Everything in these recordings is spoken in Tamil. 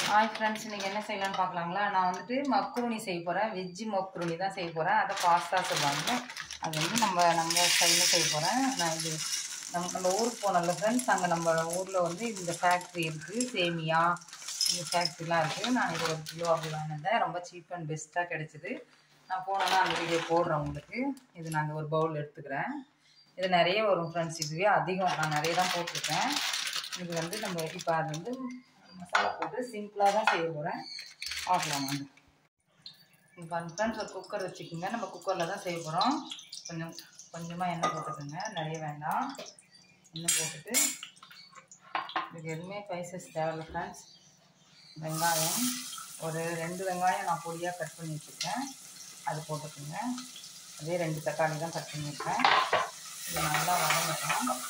ஹாய் ஃப்ரெண்ட்ஸ் இன்றைக்கி என்ன செய்யலாம்னு பார்க்கலாங்களா நான் வந்துட்டு மக்ரூனி செய்ய போகிறேன் வெஜ்ஜு மக்ரூனி தான் செய்ய போகிறேன் அதை பாஸ்தா சொல்லுவாங்க அது வந்து நம்ம நம்ம ஸ்டைலில் செய்ய போகிறேன் நான் இது நம்ம நம்ம ஊருக்கு போனோம்ல ஃப்ரெண்ட்ஸ் அங்கே நம்ம ஊரில் வந்து இந்த ஃபேக்ட்ரி இருக்குது சேமியா இந்த ஃபேக்ட்ரிலாம் இருக்குது நான் இது ஒரு கிலோ அப்படி வாங்கினேன் ரொம்ப சீப் அண்ட் பெஸ்ட்டாக கிடச்சிது நான் போனேன்னா அந்த வீடியோ போடுறேன் உங்களுக்கு இது நான் ஒரு பவுல் எடுத்துக்கிறேன் இது நிறைய வரும் ஃப்ரெண்ட்ஸ் இதுவே அதிகம் நான் நிறைய தான் போட்டிருக்கேன் இது வந்து நம்ம இப்போ அது வந்து மசாலா போட்டு சிம்பிளாக தான் செய்ய போகிறேன் பார்க்கலாம் வாங்க இப்போ அந்த ஃப்ரெண்ட்ஸ் ஒரு குக்கர் வச்சுக்கோங்க நம்ம குக்கரில் தான் செய்ய போகிறோம் கொஞ்சம் கொஞ்சமாக எண்ணெய் போட்டுக்கோங்க நிறைய வேண்டாம் எண்ணெய் போட்டுட்டு இதுக்கு எதுவுமே ஸ்பைசஸ் தேவையில்ல ஃப்ரெண்ட்ஸ் வெங்காயம் ஒரு ரெண்டு வெங்காயம் நான் பொடியாக கட் பண்ணி வச்சுருக்கேன் அது போட்டுக்கோங்க அதே ரெண்டு தக்காளி தான் கட் பண்ணியிருக்கேன் இது நல்லா வதங்கட்டும்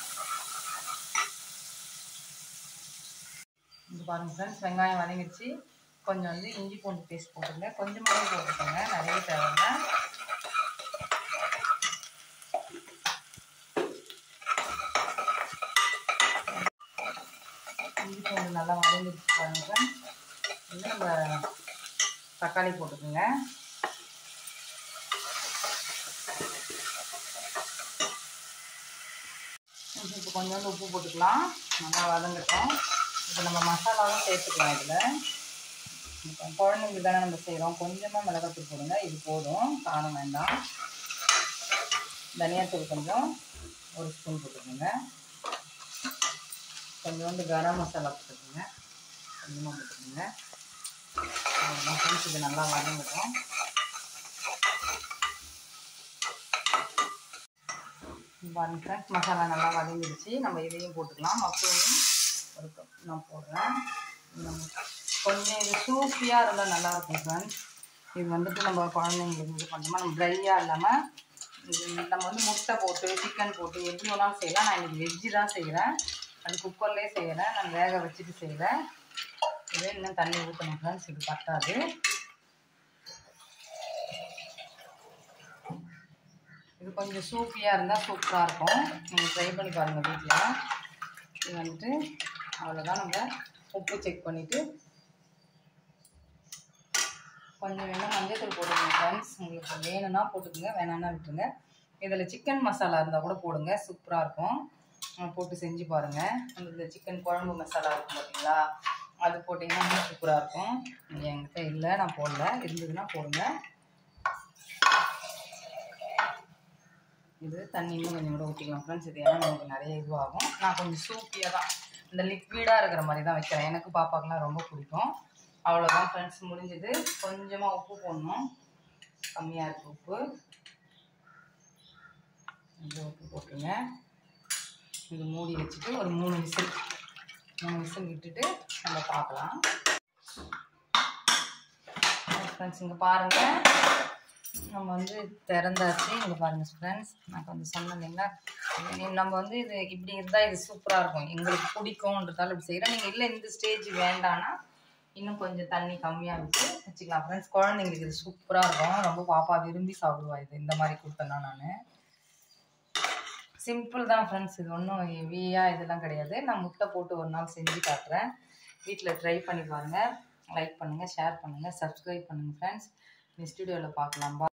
இது பாருங்கள் ஃப்ரெண்ட்ஸ் வெங்காயம் வதங்கிடுச்சு கொஞ்சம் வந்து இஞ்சி பூண்டு பேஸ்ட் போட்டுங்க கொஞ்சமாகவே போட்டுக்கோங்க நிறைய தேவையில்ல இஞ்சி பூண்டு நல்லா வதங்கிடுச்சு பாருங்க ஃப்ரெண்ட்ஸ் வந்து நம்ம தக்காளி போட்டுக்கோங்க இப்போ கொஞ்சோண்டு உப்பு போட்டுக்கலாம் நல்லா வதங்கட்டும் இப்போ நம்ம மசாலாவும் சேர்த்துக்கலாம் இதில் இப்போ குழந்தைங்களுக்கு தானே நம்ம செய்கிறோம் கொஞ்சமாக மிளகாத்தூள் போடுங்க இது போதும் காரம் வேண்டாம் தனியாத்தூள் கொஞ்சம் ஒரு ஸ்பூன் போட்டுக்கோங்க கொஞ்சோண்டு கரம் மசாலா போட்டுக்கோங்க கொஞ்சமாக போட்டுக்கோங்க ஃப்ரெண்ட்ஸ் இது நல்லா வதங்கட்டும் பாருங்க ஃப்ரெண்ட்ஸ் மசாலா நல்லா வதங்கிடுச்சு நம்ம இதையும் போட்டுக்கலாம் மக்ரூனி ஒரு கப் நான் போடுறேன் நம்ம கொஞ்சம் இது சூப்பியாக இருந்தால் நல்லாயிருக்கும் ஃப்ரெண்ட்ஸ் இது வந்துட்டு நம்ம குழந்தைங்களுக்கு இது பண்ணுறோமா நம்ம ட்ரையாக இல்லாமல் இது நம்ம வந்து முட்டை போட்டு சிக்கன் போட்டு எப்படி வேணாலும் செய்யலாம் நான் இன்றைக்கி வெஜ்ஜு தான் செய்கிறேன் அது குக்கர்லேயே செய்கிறேன் நான் வேக வச்சுட்டு செய்கிறேன் இதே இன்னும் தண்ணி ஊற்றணும் ஃப்ரெண்ட்ஸ் இது பத்தாது இது கொஞ்சம் சூப்பியாக இருந்தால் சூப்பராக இருக்கும் நீங்கள் ட்ரை பண்ணி பாருங்கள் வீட்டில் இது வந்துட்டு அவ்வளோதான் நம்ம உப்பு செக் பண்ணிவிட்டு கொஞ்சம் வேணால் மஞ்சள் போட்டுக்கோங்க ஃப்ரெண்ட்ஸ் உங்களுக்கு வேணும்னா போட்டுக்கோங்க வேணான்னா விட்டுருங்க இதில் சிக்கன் மசாலா இருந்தால் கூட போடுங்க சூப்பராக இருக்கும் போட்டு செஞ்சு பாருங்கள் இந்த சிக்கன் குழம்பு மசாலா இருக்கும் பார்த்தீங்களா அது போட்டிங்கன்னா இன்னும் சூப்பராக இருக்கும் என்கிட்ட இல்லை நான் போடல இருந்ததுன்னா போடுங்க இது தண்ணி இன்னும் கொஞ்சம் கூட ஊற்றிக்கலாம் ஃப்ரெண்ட்ஸ் இது ஏன்னா நமக்கு நிறைய இதுவாகும் நான் கொஞ்சம் சூப்பியாக தான் இந்த லிக்விடாக இருக்கிற மாதிரி தான் வைக்கிறேன் எனக்கு பாப்பாக்கெலாம் ரொம்ப பிடிக்கும் அவ்வளோதான் ஃப்ரெண்ட்ஸ் முடிஞ்சது கொஞ்சமாக உப்பு போடணும் கம்மியாக இருக்குது உப்பு கொஞ்சம் உப்பு போட்டுருங்க இது மூடி வச்சுட்டு ஒரு மூணு விசில் மூணு விசில் விட்டுட்டு நம்ம பார்க்கலாம் ஃப்ரெண்ட்ஸ் இங்கே பாருங்கள் நம்ம வந்து திறந்தாச்சு இங்கே பாருங்கள் ஃப்ரெண்ட்ஸ் நான் கொஞ்சம் சொன்னேன் இல்லைங்களா நம்ம வந்து இது இப்படி இருந்தால் இது சூப்பராக இருக்கும் எங்களுக்கு பிடிக்கும்ன்றதால இப்படி செய்கிறேன் நீங்கள் இல்லை இந்த ஸ்டேஜ் வேண்டான்னா இன்னும் கொஞ்சம் தண்ணி கம்மியாக விட்டு வச்சுக்கலாம் ஃப்ரெண்ட்ஸ் குழந்தைங்களுக்கு இது சூப்பராக இருக்கும் ரொம்ப பாப்பா விரும்பி சாப்பிடுவா இது இந்த மாதிரி கொடுத்தேன்னா நான் சிம்பிள் தான் ஃப்ரெண்ட்ஸ் இது ஒன்றும் ஹெவியாக இதெல்லாம் கிடையாது நான் முட்டை போட்டு ஒரு நாள் செஞ்சு காட்டுறேன் வீட்டில் ட்ரை பண்ணி பாருங்கள் லைக் பண்ணுங்கள் ஷேர் பண்ணுங்கள் சப்ஸ்கிரைப் பண்ணுங்கள் ஃப்ரெண்ட்ஸ் நெக்ஸ்ட் வீடியோவில் பார்க்கலாம்